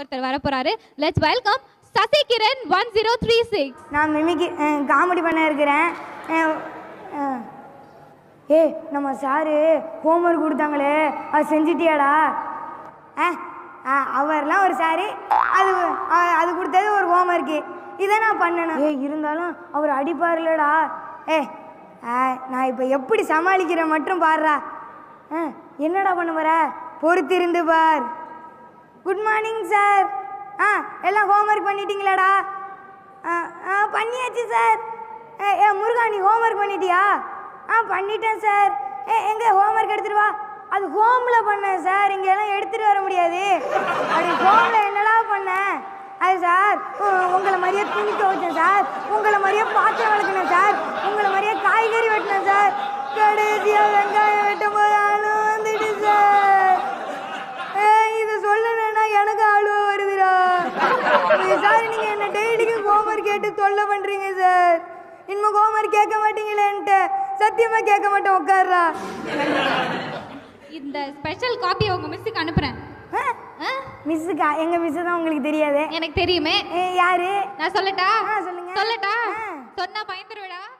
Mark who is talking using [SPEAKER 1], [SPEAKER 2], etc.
[SPEAKER 1] ஒருத்தர் வர போறாரு let's welcome Sasi Kiran one zero three six
[SPEAKER 2] நான் மிமிக்கு காமெடி பண்ண இருக்கிறேன் அஹ், அஹ். ஏய் நம்ம சாரு ஹோம்ஒர்க் கொடுத்தாங்களே அது செஞ்சிட்டியாடா ஆ ஆ அவர்லாம் ஒரு சாரு அது அ- அது கொடுத்தது ஒரு ஹோம்ஒர்க்கு இதை நான் பண்ணணும் ஏய் இருந்தாலும் அவர் அடிப்பாருலடா ஏ ஆ, நான் இப்போ எப்படி சமாளிக்கிறேன் மட்டும் பாருடா ஆ என்னடா பண்ண போற பொறுத்திருந்து பார் குட் மார்னிங் சார் ஆ எல்லாம் ஹோம்ஒர்க் பண்ணிட்டீங்களாடா ஆ ஆ பண்ணியாச்சு சார் ஏ ஏ முருகா நீ ஹோம்ஒர்க் பண்ணிட்டியா ஆ பண்ணிட்டேன் சார் ஏ எங்கே ஹோம்ஒர்க் எடுத்துட்டு வா அது ஹோமில் பண்ணேன் சார் இங்கெல்லாம் எடுத்துகிட்டு வர முடியாது அது ஹோமில் என்னடா பண்ணேன் அது சார் உ- உங்களை மாதிரியே துணி துவைச்சேன் சார் உங்களை மாதிரியே பாத்திரம் வளர்க்கினேன் சார் உங்களை மாதிரியே காய்கறி வெட்டினேன் சார் கடைசியாக வெங்காயம் வெட்டும் போது ஆளும் வந்துட்டு சார் ஏய், இதை சொல்லணும்னா எனக்கு அழுவ வருதுடா ஏய், சார் நீங்க என்ன டெய்லிக்கு ஹோம்ஒர்க் கேட்டு தொல்லை பண்றீங்க சார் இனிமே ஹோம்ஒர்க் கேட்க மாட்டீங்களேன்ட்டு சத்தியமா கேட்க மாட்டேன் உட்கார்றா
[SPEAKER 1] இந்த ஸ்பெஷல் காப்பியை உங்க மிஸ்ஸுக்கு அனுப்புறேன் ஆ?
[SPEAKER 2] மிஸ்ஸுக்கா எங்க மிஸ் தான் உங்களுக்கு தெரியாது
[SPEAKER 1] எனக்கு தெரியுமே
[SPEAKER 2] ஏய், யாரு
[SPEAKER 1] நான் சொல்லட்டா
[SPEAKER 2] ஆ, சொல்லுங்க.
[SPEAKER 1] சொல்லட்டா
[SPEAKER 2] ஆ.
[SPEAKER 1] சொன்னா பயந்துருவிடா